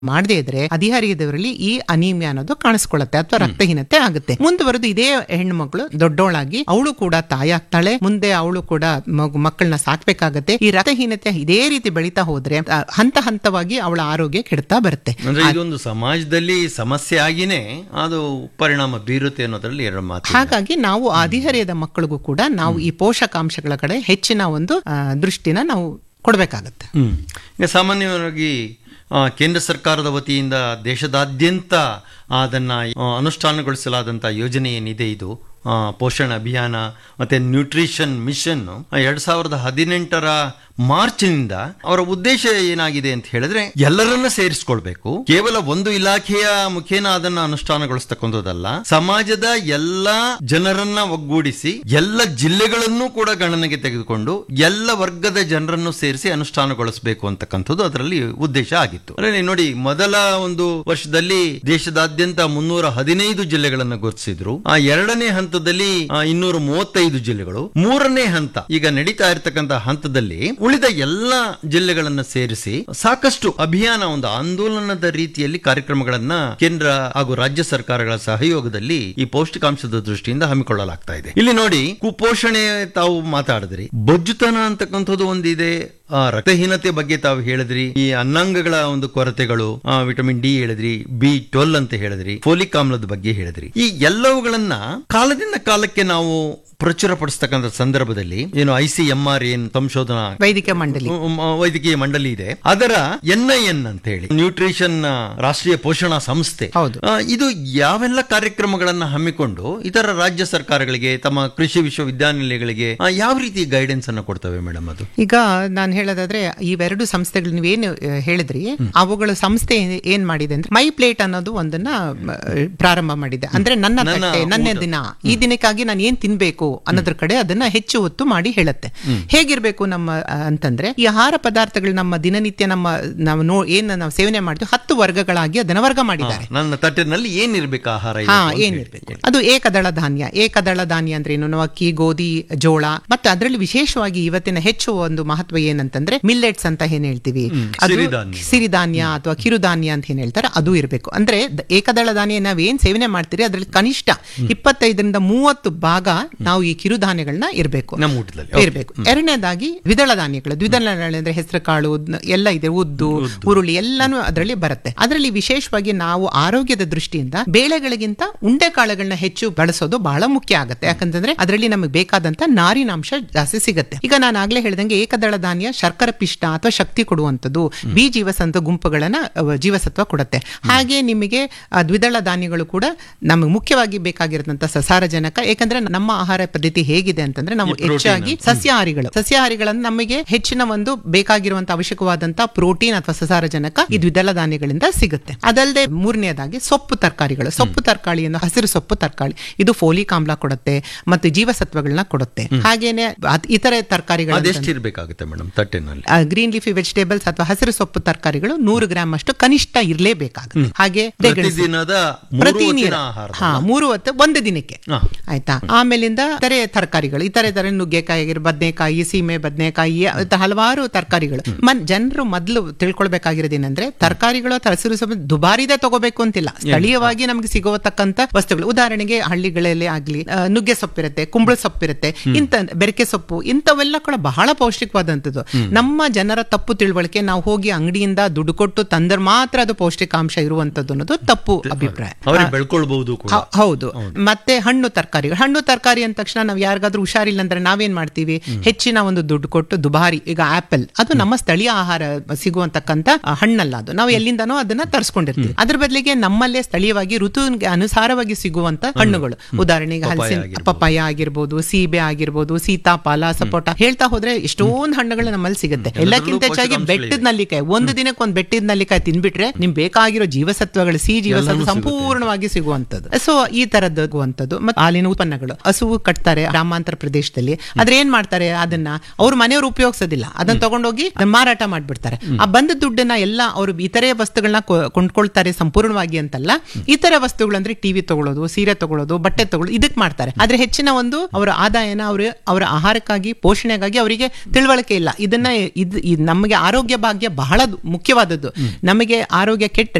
ಮಾಡದೇ ಇದ್ರೆ ಹದಿಹರಿಯದವರಲ್ಲಿ ಈ ಅನೀಮಿಯಾ ಅನ್ನೋದು ಕಾಣಿಸ್ಕೊಳ್ಳುತ್ತೆ ಅಥವಾ ರಕ್ತಹೀನತೆ ಆಗುತ್ತೆ ಮುಂದುವರೆದು ಇದೇ ಹೆಣ್ಮಗಳು ದೊಡ್ಡೋಳಾಗಿ ಅವಳು ಕೂಡ ತಾಯಾಗ್ತಾಳೆ ಮುಂದೆ ಅವಳು ಕೂಡ ಮಗು ಮಕ್ಕಳನ್ನ ಸಾಕ್ಬೇಕಾಗತ್ತೆ ಈ ರಕ್ತಹೀನತೆ ಇದೇ ರೀತಿ ಬೆಳೀತಾ ಹೋದ್ರೆ ಆ, ಹಂತ ಹಂತವಾಗಿ ಅವಳ ಆರೋಗ್ಯ ಕೆಡ್ತಾ ಬರುತ್ತೆ ಅಂದ್ರೆ ಇದೊಂದು ಸಮಾಜದಲ್ಲಿ ಸಮಸ್ಯೆ ಆಗಿನೇ ಅದು ಪರಿಣಾಮ ಬೀರುತ್ತೆ ಅನ್ನೋದ್ರಲ್ಲಿ ಎರಡು ಮಾತು ಹಾಗಾಗಿ ನಾವು ಹದಿಹರೆಯದ ಮಕ್ಕಳಿಗೂ ಕೂಡ ನಾವು ಈ ಪೋಷಕಾಂಶಗಳ ಕಡೆ ಹೆಚ್ಚಿನ ಒಂದು ಆ, ದೃಷ್ಟಿನ ನಾವು ಕೊಡಬೇಕಾಗತ್ತೆ ಹ್ಮ್ ಈಗ ಸಾಮಾನ್ಯವಾಗಿ ಆ, ಕೇಂದ್ರ ಸರ್ಕಾರದ ವತಿಯಿಂದ ದೇಶದಾದ್ಯಂತ ಅದನ್ನ ಆ, ಅನುಷ್ಠಾನಗೊಳಿಸಲಾದಂತ ಯೋಜನೆ ಏನಿದೆ ಇದು ಆ, ಪೋಷಣ ಅಭಿಯಾನ ಮತ್ತೆ ನ್ಯೂಟ್ರಿಷನ್ ಮಿಷನ್ ಎರಡ್ ಸಾವಿರದ ಹದಿನೆಂಟರ ಮಾರ್ಚ್ನಿಂದ ಅವರ ಉದ್ದೇಶ ಏನಾಗಿದೆ ಅಂತ ಹೇಳಿದ್ರೆ ಎಲ್ಲರನ್ನ ಸೇರಿಸ್ಕೊಳ್ಬೇಕು ಕೇವಲ ಒಂದು ಇಲಾಖೆಯ ಮುಖೇನ ಅದನ್ನ ಅನುಷ್ಠಾನಗೊಳಿಸ್ತಕ್ಕಂಥದ್ದಲ್ಲ ಸಮಾಜದ ಎಲ್ಲ ಜನರನ್ನ ಒಗ್ಗೂಡಿಸಿ ಎಲ್ಲ ಜಿಲ್ಲೆಗಳನ್ನು ಕೂಡ ಗಣನೆಗೆ ತೆಗೆದುಕೊಂಡು ಎಲ್ಲ ವರ್ಗದ ಜನರನ್ನು ಸೇರಿಸಿ ಅನುಷ್ಠಾನಗೊಳಿಸಬೇಕು ಅಂತಕ್ಕಂಥದ್ದು ಅದರಲ್ಲಿ ಉದ್ದೇಶ ಆಗಿತ್ತು ಅಂದ್ರೆ ನೋಡಿ ಮೊದಲ ಒಂದು ವರ್ಷದಲ್ಲಿ ದೇಶದಾದ್ಯಂತ ಮುನ್ನೂರ ಹದಿನೈದು ಜಿಲ್ಲೆಗಳನ್ನು ಗುರುತಿಸಿದ್ರು ಆ ಎರಡನೇ ಹಂತದಲ್ಲಿ ಇನ್ನೂರ ಮೂವತ್ತೈದು ಜಿಲ್ಲೆಗಳು ಮೂರನೇ ಹಂತ ಈಗ ನಡೀತಾ ಇರತಕ್ಕಂತ ಹಂತದಲ್ಲಿ ಉಳಿದ ಎಲ್ಲ ಜಿಲ್ಲೆಗಳನ್ನ ಸೇರಿಸಿ ಸಾಕಷ್ಟು ಅಭಿಯಾನ ಒಂದು ಆಂದೋಲನದ ರೀತಿಯಲ್ಲಿ ಕಾರ್ಯಕ್ರಮಗಳನ್ನ ಕೇಂದ್ರ ಹಾಗೂ ರಾಜ್ಯ ಸರ್ಕಾರಗಳ ಸಹಯೋಗದಲ್ಲಿ ಈ ಪೌಷ್ಟಿಕಾಂಶದ ದೃಷ್ಟಿಯಿಂದ ಹಮ್ಮಿಕೊಳ್ಳಲಾಗ್ತಾ ಇದೆ ಇಲ್ಲಿ ನೋಡಿ ಕುಪೋಷಣೆ ತಾವು ಮಾತಾಡಿದ್ರಿ ಬೊಜ್ಜುತನ ಅಂತಕ್ಕಂಥದ್ದು ಒಂದಿದೆ ಆ, ರಕ್ತಹೀನತೆ ಬಗ್ಗೆ ತಾವು ಹೇಳಿದ್ರಿ ಈ ಅನ್ನಾಂಗಗಳ ಒಂದು ಕೊರತೆಗಳು ಆ, ವಿಟಮಿನ್ ಡಿ ಹೇಳಿದ್ರಿ ಬಿ ಟ್ವೆಲ್ ಅಂತ ಹೇಳಿದ್ರಿ ಫೋಲಿಕ್ ಆಮ್ಲದ ಬಗ್ಗೆ ಹೇಳಿದ್ರಿ ಈ ಎಲ್ಲವುಗಳನ್ನ ಕಾಲದಿಂದ ಕಾಲಕ್ಕೆ ನಾವು ಪ್ರಚುರಪಡಿಸ್ತಕ್ಕಂಥ ಸಂದರ್ಭದಲ್ಲಿ ಏನು ಐ ಸಿ ಎಂ ಆರ್ ಏನ್ ಸಂಶೋಧನಾ ವೈದಿಕ ಮಂಡಳಿ ಮ್, ಮ್, ವೈದ್ಯಕೀಯ ಮಂಡಳಿ ಇದೆ ಅದರ ಎನ್ ಐ ಎನ್ ಅಂತ ಹೇಳಿ ನ್ಯೂಟ್ರಿಷನ್ ಆ, ರಾಷ್ಟ್ರೀಯ ಪೋಷಣಾ ಸಂಸ್ಥೆ ಹೌದು. ಆ, ಇದು ಯಾವೆಲ್ಲ ಕಾರ್ಯಕ್ರಮಗಳನ್ನ ಹಮ್ಮಿಕೊಂಡು ಇತರ ರಾಜ್ಯ ಸರ್ಕಾರಗಳಿಗೆ ತಮ್ಮ ಕೃಷಿ ವಿಶ್ವವಿದ್ಯಾನಿಲಯಗಳಿಗೆ ಆ, ಯಾವ ರೀತಿ ಗೈಡೆನ್ಸ್ ಅನ್ನ ಕೊಡ್ತವೆ ಮೇಡಮ್ ಅದು ಈಗ ನಾನು ಹೇಳೋದಾದ್ರೆ ಇವೆರಡು ಸಂಸ್ಥೆಗಳು ನೀವೇನು ಆ, ಹೇಳಿದ್ರಿ ಅವುಗಳ ಸಂಸ್ಥೆ ಏನ್- ಏನ್ ಮಾಡಿದೆ ಅಂದ್ರೆ ಮೈ ಪ್ಲೇಟ್ ಅನ್ನೋದು ಒಂದನ್ನ ಮ, ಪ್ರಾರಂಭ ಮಾಡಿದೆ ಅಂದ್ರೆ ನನ್ನ ನನ್ನ ತಟ್ಟೆ ನನ್ನ ಊಟ. ದಿನ ಈ ದಿನಕ್ಕಾಗಿ ನಾನು ಏನ್ ತಿನ್ಬೇಕು ಅನ್ನೋದ್ರ ಕಡೆ ಅದನ್ನ ಹೆಚ್ಚು ಒತ್ತು ಮಾಡಿ ಹೇಳುತ್ತೆ ಹೇಗಿರ್ಬೇಕು ನಮ್ಮ ಆ, ಅಂತಂದ್ರೆ ಈ ಆಹಾರ ಪದಾರ್ಥಗಳು ನಮ್ಮ ದಿನನಿತ್ಯ ನಮ್ಮ ನಾವು ನೋ ಏನ್ ನಾವು ಸೇವನೆ ಮಾಡ್ತೀವಿ ಹತ್ತು ವರ್ಗಗಳಾಗಿ ಅದನ್ನ ವರ್ಗ ಮಾಡಿದ್ದಾರೆ ನನ್ನ ತಟ್ಟಿನಲ್ಲಿ ಏನಿರ್ಬೇಕು ಆಹಾರ ಹಾ ಇವತ್ತು ಅಂತ ಏನಿರ್ಬೇಕು ಹೇಳಿ. ಅದು ಏಕದಳ ಧಾನ್ಯ ಏಕದಳ ಧಾನ್ಯ ಅಂದ್ರೆ ಏನು ನಾವು ಅಕ್ಕಿ ಗೋಧಿ ಜೋಳ ಮತ್ತೆ ಅದರಲ್ಲಿ ವಿಶೇಷವಾಗಿ ಇವತ್ತಿನ ಹೆಚ್ಚು ಒಂದು ಮಹತ್ವ ಏನಂತಂದ್ರೆ ಮಿಲ್ಲೆಟ್ಸ್ ಅಂತ ಏನ್ ಹೇಳ್ತೀವಿ ಅದು ಸಿರಿಧಾನ್ಯ. ಸಿರಿಧಾನ್ಯ ಅಥವಾ ಕಿರುಧಾನ್ಯ ಅಂತ ಏನ್ ಹೇಳ್ತಾರೆ ಅದು ಇರಬೇಕು ಅಂದ್ರೆ ದ- ಏಕದಳ ಧಾನ್ಯ ನಾವೇನ್ ಸೇವನೆ ಮಾಡ್ತೀರಿ ಅದ್ರಲ್ಲಿ ಕನಿಷ್ಠ ಇಪ್ಪತ್ತೈದರಿಂದ ಮೂವತ್ತು ಭಾಗ ನಾವು ಈ ಕಿರುಧಾನ್ಯಗಳನ್ನ ಇರಬೇಕು ನಮ್ಮ ಊಟದಲ್ಲಿ ಇರಬೇಕು ಎರಡನೇದಾಗಿ ದ್ವಿದಳ ಧಾನ್ಯಗಳು ದ್ವಿದಳ ಧಾನ್ಯ ಅಂದ್ರೆ ಹೆಸರು ಕಾಳು ಉದ್ನ- ಎಲ್ಲ ಇದೆ ಉದ್ದು ಹುರುಳಿ ಎಲ್ಲಾನು ಅದರಲ್ಲಿ ಬರುತ್ತೆ ಅದರಲ್ಲಿ ವಿಶೇಷವಾಗಿ ನಾವು ಆರೋಗ್ಯದ ದೃಷ್ಟಿಯಿಂದ ಬೇಳೆಗಳಿಗಿಂತ ಉಂಡೆ ಕಾಳುಗಳನ್ನ ಹೆಚ್ಚು ಬಳಸೋದು ಬಹಳ ಮುಖ್ಯ ಆಗುತ್ತೆ ಯಾಕಂತಂದ್ರೆ ಅದರಲ್ಲಿ ನಮಗೆ ಬೇಕಾದಂತ ನಾರಿನಾಂಶ ಜಾಸ್ತಿ ಸಿಗುತ್ತೆ ಈಗ ನಾನು ಆಗ್ಲೇ ಹೇಳ್ದಂಗೆ ಏಕದಳ ಧಾನ್ಯ ಶರ್ಕರ ಪಿಷ್ಟ ಅಥವಾ ಶಕ್ತಿ ಕೊಡುವಂಥದ್ದು ಬಿ ಜೀವಸತ್ವ ಗುಂಪುಗಳನ್ನ ಅವ, ಜೀವಸತ್ವ ಕೊಡುತ್ತೆ ಹಾಗೆ ನಿಮಗೆ ಆ, ದ್ವಿದಳ ಧಾನ್ಯಗಳು ಕೂಡ ನಮಗೆ ಮುಖ್ಯವಾಗಿ ಬೇಕಾಗಿರೋದಂತ ಸಸಾರಜನಕ ಯಾಕಂದ್ರೆ ನಮ್ಮ ಆಹಾರ ಪದ್ಧತಿ ಹೇಗಿದೆ ಅಂತಂದ್ರೆ ನಾವು ಹೆಚ್ಚಾಗಿ ಸಸ್ಯಾಹಾರಿಗಳು ಸಸ್ಯಾಹಾರಿಗಳನ್ನು ನಮಗೆ ಹೆಚ್ಚಿನ ಒಂದು ಬೇಕಾಗಿರುವಂತಹ ಅವಶ್ಯಕವಾದಂತಹ ಪ್ರೋಟೀನ್ ಅಥವಾ ಸಸಾರಜನಕ ಈ ದ್ವಿದಳ ಧಾನ್ಯಗಳಿಂದ ಸಿಗುತ್ತೆ ಅದಲ್ಲದೆ ಮೂರನೇದಾಗಿ ಸೊಪ್ಪು ತರಕಾರಿಗಳು ಸೊಪ್ಪು ತರಕಾರಿಯನ್ನು ಹಸಿರು ಸೊಪ್ಪು ತರಕಾರಿ ಇದು ಫೋಲಿಕ್ ಆಮ್ಲ ಕೊಡುತ್ತೆ ಮತ್ತು ಜೀವಸತ್ವಗಳನ್ನ ಕೊಡುತ್ತೆ ಹಾಗೇನೆ ಅದ್- ಇತರೆ ತರಕಾರಿಗಳು ಅದೆಷ್ಟು ಇರ್ಬೇಕಾಗುತ್ತೆ ಮೇಡಮ್ ತಟ್ಟಿನಲ್ಲಿ ಗ್ರೀನ್ ಲೀಫಿ ವೆಜಿಟೇಬಲ್ಸ್ ಅಥವಾ ಹಸಿರು ಸೊಪ್ಪು ತರಕಾರಿಗಳು ನೂರು ಗ್ರಾಮ್ ಅಷ್ಟು ಕನಿಷ್ಠ ಇರಲೇಬೇಕಾಗುತ್ತೆ ಹಾಗೆ ಪ್ರತಿದಿನದ ಮೂರು ಪ್ರತಿ ಹೊತ್ತಿನ ಆಹಾರ ಹಾ ಮೂರು ಹೊತ್ತು ಒಂದು ದಿನಕ್ಕೆ ಹಾ. ಆಯ್ತಾ ಆಮೇಲಿಂದ ಇತರೆ ತರಕಾರಿಗಳು ಇತರೆ ತರ ನುಗ್ಗೆಕಾಯಿ ಆಗಿರ್ ಬದನೆಕಾಯಿ ಸೀಮೆ ಬದನೆಕಾಯಿ ಹಲವಾರು ತರಕಾರಿಗಳು ಮನ್ ಜನರು ಮೊದಲು ತಿಳ್ಕೊಳ್ಬೇಕಾಗಿರೋದೇನಂದ್ರೆ ತರಕಾರಿಗಳು ಅಥವಾ ಹಸಿರು ಸೊಪ್ಪು ದುಬಾರಿದೇ ತಗೋಬೇಕು ಅಂತಿಲ್ಲ ಸ್ಥಳೀಯವಾಗಿ ನಮ್ಗೆ ಸಿಗೋತಕ್ಕಂತ ವಸ್ತುಗಳು ಉದಾಹರಣೆಗೆ ಹಳ್ಳಿಗಳಲ್ಲಿ ಆಗ್ಲಿ ಆ, ನುಗ್ಗೆ ಸೊಪ್ಪಿರುತ್ತೆ ಕುಂಬಳ ಸೊಪ್ಪಿರುತ್ತೆ ಇಂತ ಬೆರಕೆ ಸೊಪ್ಪು ಇಂಥವೆಲ್ಲ ಕೂಡ ಬಹಳ ಪೌಷ್ಟಿಕವಾದಂಥದ್ದು ನಮ್ಮ ಜನರ ತಪ್ಪು ತಿಳುವಳಿಕೆ ನಾವು ಹೋಗಿ ಅಂಗಡಿಯಿಂದ ದುಡ್ಡು ಕೊಟ್ಟು ತಂದ್ರೆ ಮಾತ್ರ ಅದು ಪೌಷ್ಟಿಕಾಂಶ ಇರುವಂತದ್ದು ಅನ್ನೋದು ತಪ್ಪು ಅಭಿಪ್ರಾಯ ಅವ್ರಿಗೆ ಬೆಳ್ಕೊಳ್ಬಹುದು ಕೂಡ ಹೌ- ಹೌದು ಮತ್ತೆ ಹಣ್ಣು ತರಕಾರಿ ಹಣ್ಣು ತರಕಾರಿ ಅಂದ ತಕ್ಷಣ ನಾವು ಯಾರಿಗಾದ್ರೂ ಹುಷಾರಿಲ್ಲ ಅಂದ್ರೆ ನಾವೇನ್ ಮಾಡ್ತೀವಿ ಹೆಚ್ಚಿನ ಒಂದು ದುಡ್ಡು ಕೊಟ್ಟು ದುಬಾರಿ ಈಗ ಆಪಲ್ ಅದು ನಮ್ಮ ಸ್ಥಳೀಯ ಆಹಾರ ಸಿಗುವಂತಕ್ಕಂತ ಆ, ಹಣ್ಣಲ್ಲ ಅದು ನಾವು ಎಲ್ಲಿಂದನೋ ಅದನ್ನ ತರಿಸ್ಕೊಂಡಿರ್ತೀವಿ ಅದ್ರ ಬದಲಿಗೆ ನಮ್ಮಲ್ಲೇ ಸ್ಥಳೀಯವಾಗಿ ಋತುವಿಗೆ ಅನುಸಾರವಾಗಿ ಸಿಗುವಂತ ಹಣ್ಣುಗಳು ಉದಾಹರಣೆಗೆ ಹಲಸಿನ ಪಪ್ಪಾಯ ಆಗಿರ್ಬೋದು ಸೀಬೆ ಆಗಿರ್ಬೋದು ಸೀತಾಫಲ ಸಪೋಟ ಹೇಳ್ತಾ ಹೋದ್ರೆ ಎಷ್ಟೊಂದು ಹಣ್ಣುಗಳು ನಮ್ಮಲ್ಲಿ ಸಿಗುತ್ತೆ ಎಲ್ಲಕ್ಕಿಂತ ಹೆಚ್ಚಾಗಿ ಬೆಟ್ಟದ ನಲ್ಲಿಕಾಯಿ ಒಂದು ದಿನಕ್ಕೆ ಒಂದು ಬೆಟ್ಟದ ನಲ್ಲಿಕಾಯಿ ತಿನ್ಬಿಟ್ರೆ ನಿಮ್ ಬೇಕಾಗಿರೋ ಜೀವಸತ್ವಗಳು ಸಿ ಜೀವಸತ್ವ ಸಂಪೂರ್ಣವಾಗಿ ಸಿಗುವಂತದ್ದು ಸೊ ಈ ತರದ್ದು ಮತ್ತೆ ಹಾಲಿನ ಉತ್ಪನ್ನಗಳು ಹಸು ಕಟ್ತಾರೆ ಗ್ರಾಮಾಂತರ ಪ್ರದೇಶದಲ್ಲಿ ಆದ್ರೆ ಏನ್ ಮಾಡ್ತಾರೆ ಅದನ್ನ ಅವ್ರ ಮನೆಯವರು ಉಪಯೋಗಿಸೋದಿಲ್ಲ ಅದನ್ನ ತಗೊಂಡೋಗಿ ಅದನ್ನ ಮಾರಾಟ ಮಾಡ್ಬಿಡ್ತಾರೆ ಆ ಬಂದ ದುಡ್ಡನ್ನ ಎಲ್ಲ ಅವರು ಇತರೆ ವಸ್ತುಗಳನ್ನ ಕೊ- ಕೊಂಡ್ಕೊಳ್ತಾರೆ ಸಂಪೂರ್ಣವಾಗಿ ಅಂತಲ್ಲ ಇತರ ವಸ್ತುಗಳು ಅಂದ್ರೆ ಟಿವಿ ತಗೊಳ್ಳೋದು ಸೀರೆ ತಗೊಳ್ಳೋದು ಬಟ್ಟೆ ತಗೊಳ್ಳೋದು ಇದಕ್ ಮಾಡ್ತಾರೆ ಆದ್ರೆ ಹೆಚ್ಚಿನ ಒಂದು ಅವರ ಆದಾಯನ ಅವರು ಅವರ ಆಹಾರಕ್ಕಾಗಿ ಪೋಷಣೆಗಾಗಿ ಅವರಿಗೆ ತಿಳುವಳಿಕೆ ಇಲ್ಲ ಇದನ್ನ ಇದನ್ನ ಇದು ಇದು ನಮಗೆ ಆರೋಗ್ಯ ಭಾಗ್ಯ ಬಹಳ ಮುಖ್ಯವಾದದ್ದು ನಮಗೆ ಆರೋಗ್ಯ ಕೆಟ್ಟ